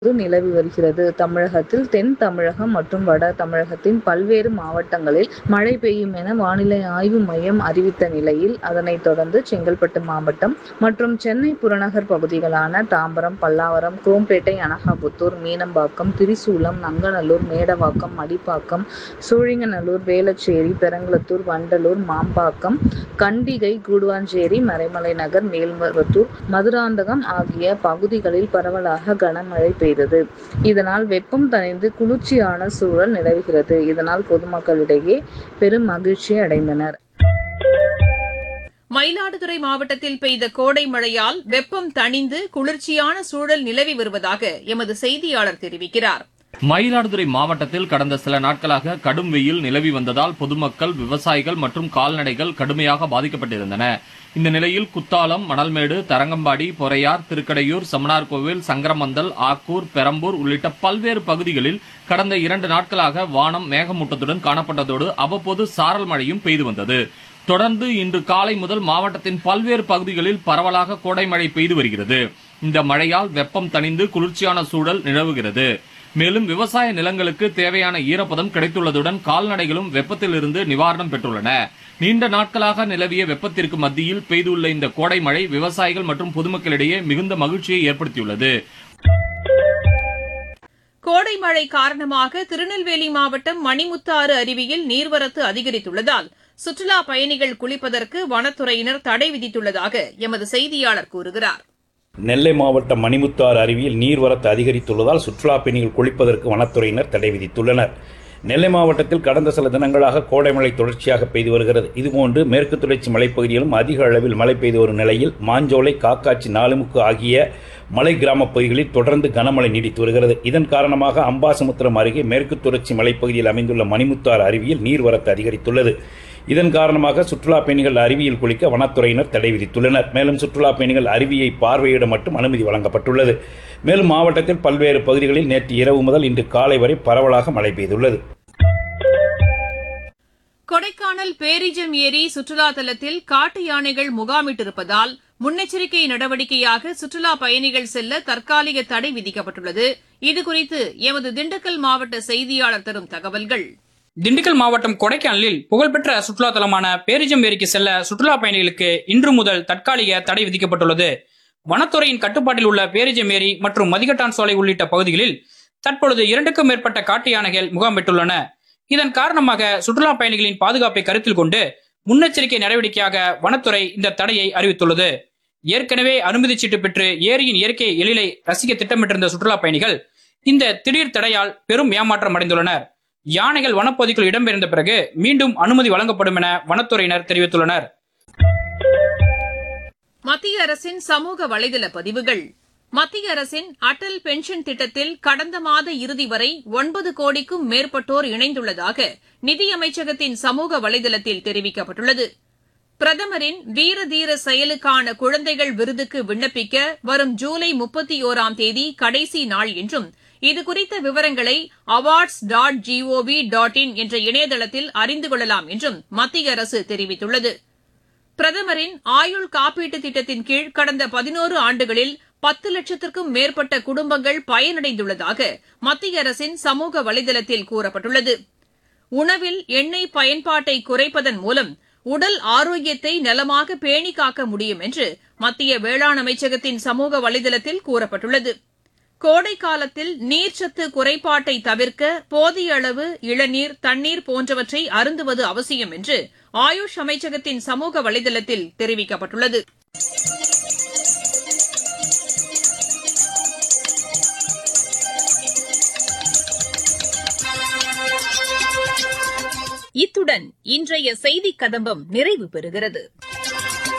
நிலவி வருகிறது. தமிழகத்தில் தென் தமிழகம் மற்றும் வட தமிழகத்தின் பல்வேறு மாவட்டங்களில் மழை பெய்யும் என வானிலை ஆய்வு மையம் அறிவித்த நிலையில், அதனைத் தொடர்ந்து செங்கல்பட்டு மாவட்டம் மற்றும் சென்னை புறநகர் பகுதிகளான தாம்பரம், பல்லாவரம், குரோம்பேட்டை, அனகாபுத்தூர், மீனம்பாக்கம், திரிசூலம், நங்கநல்லூர், மேடவாக்கம், மடிப்பாக்கம், சோழிங்கநல்லூர், வேளச்சேரி, பெரங்களத்தூர், வண்டலூர், மாம்பாக்கம், கண்டிகை, கூடுவாஞ்சேரி, மறைமலை நகர், மேல்மருவத்தூர், மதுராந்தகம் ஆகிய பகுதிகளில் பரவலாக கனமழை பெய்தது. இதனால் வெப்பம் தணிந்து குளிர்ச்சியான சூழல் நிலவுகிறது. இதனால் பொதுமக்களிடையே பெரும் மகிழ்ச்சி அடைந்தனர். மயிலாடுதுறை மாவட்டத்தில் பெய்த கோடை மழையால் வெப்பம் தணிந்து குளிர்ச்சியான சூழல் நிலவி வருவதாக எமது செய்தியாளர் தெரிவிக்கிறார். மயிலாடுதுறை மாவட்டத்தில் கடந்த சில நாட்களாக கடும் வெயில் நிலவி வந்ததால் பொதுமக்கள் விவசாயிகள் மற்றும் கால்நடைகள் கடுமையாக பாதிக்கப்பட்டிருந்தன இந்த நிலையில் குத்தாலம் மணல்மேடு தரங்கம்பாடி பொறையார் திருக்கடையூர் சமனார்கோவில் சங்கரமந்தல் ஆக்கூர் பெரம்பூர் உள்ளிட்ட பல்வேறு பகுதிகளில் கடந்த இரண்டு நாட்களாக வானம் மேகமூட்டத்துடன் காணப்பட்டதோடு அவ்வப்போது சாரல் மழையும் பெய்து வந்தது தொடர்ந்து இன்று காலை முதல் மாவட்டத்தின் பல்வேறு பகுதிகளில் பரவலாக கோடை மழை பெய்து வருகிறது இந்த மழையால் வெப்பம் தணிந்து குளிர்ச்சியான சூழல் நிலவுகிறது மேலும் விவசாய நிலங்களுக்கு தேவையான ஈரப்பதம் கிடைத்துள்ளதுடன் கால்நடைகளும் வெப்பத்திலிருந்து நிவாரணம் பெற்றுள்ளன நீண்ட நாட்களாக நிலவிய வெப்பத்திற்கு மத்தியில் பெய்துள்ள இந்த கோடை மழை விவசாயிகள் மற்றும் பொதுமக்களிடையே மிகுந்த மகிழ்ச்சியை ஏற்படுத்தியுள்ளது கோடை மழை காரணமாக திருநெல்வேலி மாவட்டம் மணிமுத்தாறு அருவியில் நீர்வரத்து அதிகரித்துள்ளதால் சுற்றுலா பயணிகள் குளிப்பதற்கு வனத்துறையினர் தடை விதித்துள்ளதாக எமது செய்தியாளர் கூறுகிறார் நெல்லை மாவட்டம் மணிமுத்தாறு அருவியில் நீர்வரத்து அதிகரித்துள்ளதால் சுற்றுலா பயணிகள் குளிப்பதற்கு வனத்துறையினர் தடை விதித்துள்ளனர் நெல்லை மாவட்டத்தில் கடந்த சில தினங்களாக கோடை மழை தொடர்ச்சியாக பெய்து வருகிறது இதுபோன்று மேற்கு தொடர்ச்சி மலைப்பகுதியிலும் அதிக அளவில் மழை பெய்து வரும் நிலையில் மாஞ்சோலை காக்காச்சி நாலுமுக்கு ஆகிய மலை கிராம பகுதிகளில் தொடர்ந்து கனமழை நீடித்து வருகிறது இதன் காரணமாக அம்பாசமுத்திரம் அருகே மேற்கு தொடர்ச்சி மலைப்பகுதியில் அமைந்துள்ள மணிமுத்தாறு அருவியில் நீர்வரத்து அதிகரித்துள்ளது இதன் காரணமாக சுற்றுலா பயணிகள் அருவியில் குளிக்க வனத்துறையினர் தடை விதித்துள்ளனர் மேலும் சுற்றுலா பயணிகள் அருவியை பார்வையிட மட்டும் அனுமதி வழங்கப்பட்டுள்ளது மேலும் மாவட்டத்தில் பல்வேறு பகுதிகளில் நேற்று இரவு முதல் இன்று காலை வரை பரவலாக மழை பெய்துள்ளது கொடைக்கானல் பேரிஜம் ஏரி சுற்றுலா தலத்தில் காட்டு யானைகள் முகாமிட்டிருப்பதால் முன்னெச்சரிக்கை நடவடிக்கையாக சுற்றுலா பயணிகள் செல்ல தற்காலிக தடை விதிக்கப்பட்டுள்ளது இதுகுறித்து எமது திண்டுக்கல் மாவட்ட செய்தியாளர் தரும் தகவல்கள் திண்டுக்கல் மாவட்டம் கொடைக்கானலில் புகழ்பெற்ற சுற்றுலா தலமான பேரிஜம் ஏரிக்கு செல்ல சுற்றுலா பயணிகளுக்கு இன்று முதல் தற்காலிக தடை விதிக்கப்பட்டுள்ளது வனத்துறையின் கட்டுப்பாட்டில் உள்ள பேரிஜம் ஏரி மற்றும் மதிகட்டான் சோலை உள்ளிட்ட பகுதிகளில் தற்பொழுது இரண்டுக்கும் மேற்பட்ட காட்டு யானைகள் முகாம் பெற்றுள்ளன இதன் காரணமாக சுற்றுலா பயணிகளின் பாதுகாப்பை கருத்தில் கொண்டு முன்னெச்சரிக்கை நடவடிக்கையாக வனத்துறை இந்த தடையை அறிவித்துள்ளது ஏற்கனவே அனுமதி சீட்டு பெற்று ஏரியின் இயற்கை எழிலை ரசிக்க திட்டமிட்டிருந்த சுற்றுலா பயணிகள் இந்த திடீர் தடையால் பெரும் ஏமாற்றம் அடைந்துள்ளனர் யானைகள் வனப்பகுதிக்குள் இடம்பெயர்ந்த பிறகு மீண்டும் அனுமதி வழங்கப்படும் என வனத்துறையினர் தெரிவித்துள்ளனர் மத்திய அரசின் சமூக வலைதள பதிவுகள் மத்திய அரசின் அடல் பென்ஷன் திட்டத்தில் கடந்த மாத இறுதி வரை ஒன்பது கோடிக்கும் மேற்பட்டோர் இணைந்துள்ளதாக நிதியமைச்சகத்தின் சமூக வலைதளத்தில் தெரிவிக்கப்பட்டுள்ளது பிரதமரின் வீர தீர செயலுக்கான குழந்தைகள் விருதுக்கு விண்ணப்பிக்க வரும் ஜூலை முப்பத்தி ஒராம் தேதி கடைசி நாள் என்றும் இதுகுறித்த விவரங்களை awards dot G O V dot in என்ற இணையதளத்தில் அறிந்து கொள்ளலாம் என்றும் மத்திய அரசு தெரிவித்துள்ளது பிரதமரின் ஆயுள் காப்பீட்டு திட்டத்தின் கீழ் கடந்த பதினோரு ஆண்டுகளில் பத்து லட்சத்திற்கும் மேற்பட்ட குடும்பங்கள் பயனடைந்துள்ளதாக மத்திய அரசின் சமூக வலைதளத்தில் கூறப்பட்டுள்ளது உணவில் எண்ணெய் பயன்பாட்டை குறைப்பதன் மூலம் உடல் ஆரோக்கியத்தை நலமாக பேணி காக்க முடியும் என்று மத்திய வேளாண் அமைச்சகத்தின் சமூக வலைதளத்தில் கூறப்பட்டுள்ளது கோடை காலத்தில் நீர்ச்சத்து குறைபாட்டை தவிர்க்க போதிய அளவு இளநீர் தண்ணீர் போன்றவற்றை அருந்துவது அவசியம் என்று ஆயுஷ் அமைச்சகத்தின் சமூக வலைதளத்தில் தெரிவிக்கப்பட்டுள்ளது இத்துடன் இன்றைய செய்திக் கதம்பம் நிறைவு பெறுகிறது